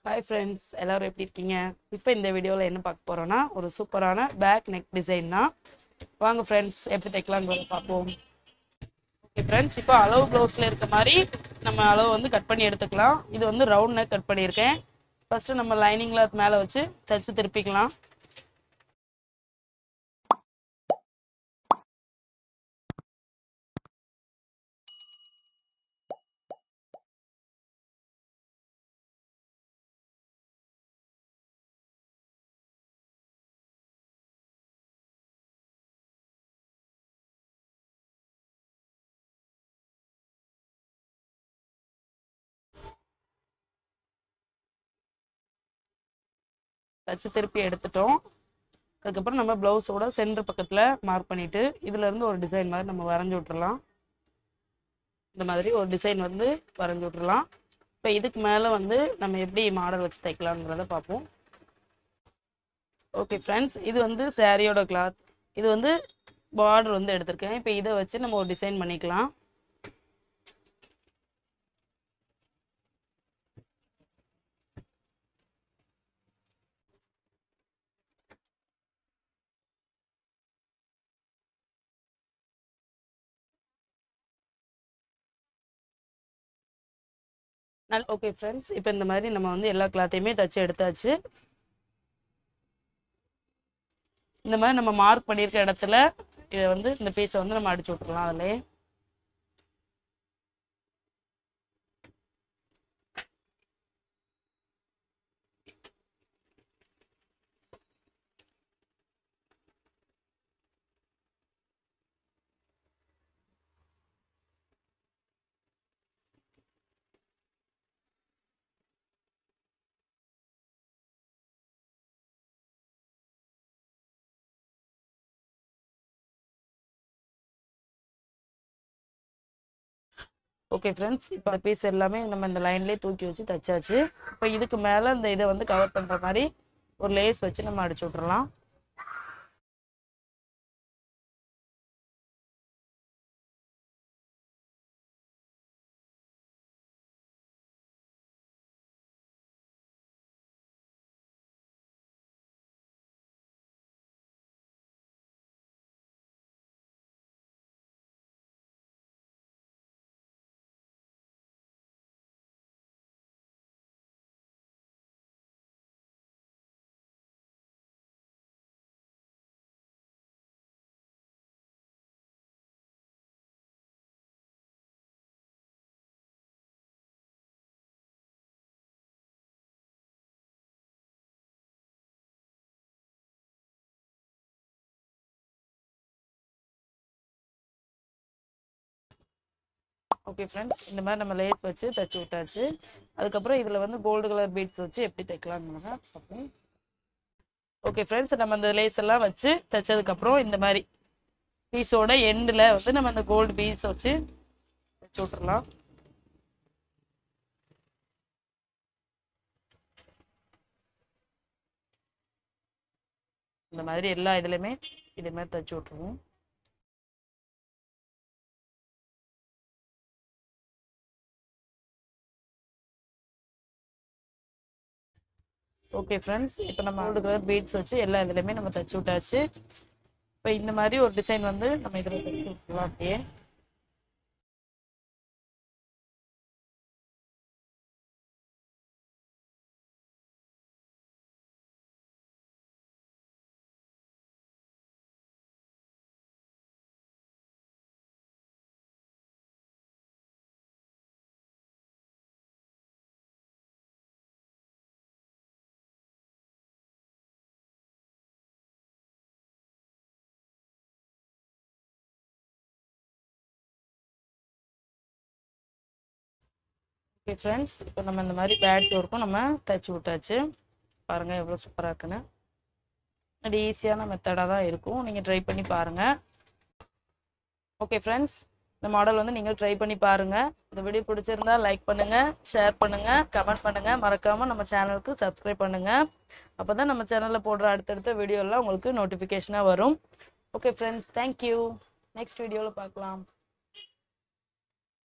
hi friends எல்லோரும் எப்படி இருக்கீங்க இப்போ இந்த வீடியோவில் என்ன பார்க்க போகிறோன்னா ஒரு சூப்பரான பேக் நெக் டிசைன் தான் வாங்க ஃப்ரெண்ட்ஸ் எப்படி தைக்கலாங்கிறத பார்ப்போம் ஓகே ஃப்ரெண்ட்ஸ் இப்போ அளவு ப்ளவுஸில் இருக்க மாதிரி நம்ம அளவு வந்து கட் பண்ணி எடுத்துக்கலாம் இது வந்து ரவுண்ட் நெக் கட் பண்ணியிருக்கேன் ஃபஸ்ட்டு நம்ம லைனிங்கில் அது மேலே வச்சு தைச்சு திருப்பிக்கலாம் தச்சு திருப்பி எடுத்துட்டோம் அதுக்கப்புறம் நம்ம ப்ளவுஸோட சென்டர் பக்கத்தில் மார்க் பண்ணிவிட்டு இதுலேருந்து ஒரு டிசைன் மாதிரி நம்ம வரைஞ்சி விட்றலாம் இந்த மாதிரி ஒரு டிசைன் வந்து வரைஞ்சி விட்றலாம் இப்போ இதுக்கு மேலே வந்து நம்ம எப்படி மாடல் வச்சு தைக்கலாங்கிறத பார்ப்போம் ஓகே ஃப்ரெண்ட்ஸ் இது வந்து சாரியோட கிளாத் இது வந்து பார்டர் வந்து எடுத்திருக்கேன் இப்போ இதை வச்சு நம்ம ஒரு டிசைன் பண்ணிக்கலாம் நல் ஓகே ஃப்ரெண்ட்ஸ் இப்போ இந்த மாதிரி நம்ம வந்து எல்லா கிளாத்தையுமே தச்சு எடுத்தாச்சு இந்த மாதிரி நம்ம மார்க் பண்ணியிருக்க இடத்துல இதை வந்து இந்த பீஸை வந்து நம்ம அடிச்சு விட்றலாம் அதிலே ஓகே ஃப்ரெண்ட்ஸ் இப்போ அந்த பீஸ் எல்லாமே நம்ம இந்த லைன்லேயே தூக்கி வச்சு தைச்சாச்சு இப்போ இதுக்கு மேலே இந்த இதை வந்து கவர் பண்ணுற மாதிரி ஒரு லேஸ் வச்சு நம்ம அடிச்சு விட்றலாம் ஓகே ஃப்ரெண்ட்ஸ் இந்த மாதிரி நம்ம லேஸ் வச்சு தைச்சி விட்டாச்சு அதுக்கப்புறம் இதில் வந்து கோல்டு கலர் பீட்ஸ் வச்சு எப்படி தைக்கலாம்னு பார்ப்போம் ஓகே ஃப்ரெண்ட்ஸ் நம்ம அந்த லேஸ் எல்லாம் வச்சு தைச்சதுக்கப்புறம் இந்த மாதிரி பீஸோட எண்டில் வந்து நம்ம அந்த கோல்டு பீஸ் வச்சு வச்சு விட்றலாம் இந்த மாதிரி எல்லா இதுலையுமே இதே மாதிரி தைச்சி விட்ருவோம் ஓகே ஃப்ரெண்ட்ஸ் இப்போ நம்ம கோல்டு கலர் பீட்ஸ் வச்சு எல்லா இதுலையுமே நம்ம தைச்சி விட்டாச்சு இப்போ இந்த மாதிரி ஒரு டிசைன் வந்து நம்ம இதில் தைச்சி விட்டுருலாம் அப்படியே ஓகே ஃப்ரெண்ட்ஸ் இப்போ நம்ம இந்த மாதிரி பேட் ஒர்க்கும் நம்ம தைச்சி விட்டாச்சு பாருங்கள் எவ்வளோ சூப்பராக இருக்குன்னு அது ஈஸியான மெத்தடாக தான் இருக்கும் நீங்கள் ட்ரை பண்ணி பாருங்கள் ஓகே ஃப்ரெண்ட்ஸ் இந்த மாடல் வந்து நீங்கள் ட்ரை பண்ணி பாருங்கள் இந்த வீடியோ பிடிச்சிருந்தா லைக் பண்ணுங்கள் ஷேர் பண்ணுங்கள் கமெண்ட் பண்ணுங்கள் மறக்காமல் நம்ம சேனலுக்கு சப்ஸ்கிரைப் பண்ணுங்கள் அப்போ தான் நம்ம சேனலில் போடுற அடுத்தடுத்த வீடியோலாம் உங்களுக்கு நோட்டிஃபிகேஷனாக வரும் ஓகே ஃப்ரெண்ட்ஸ் தேங்க்யூ நெக்ஸ்ட் வீடியோவில் பார்க்கலாம்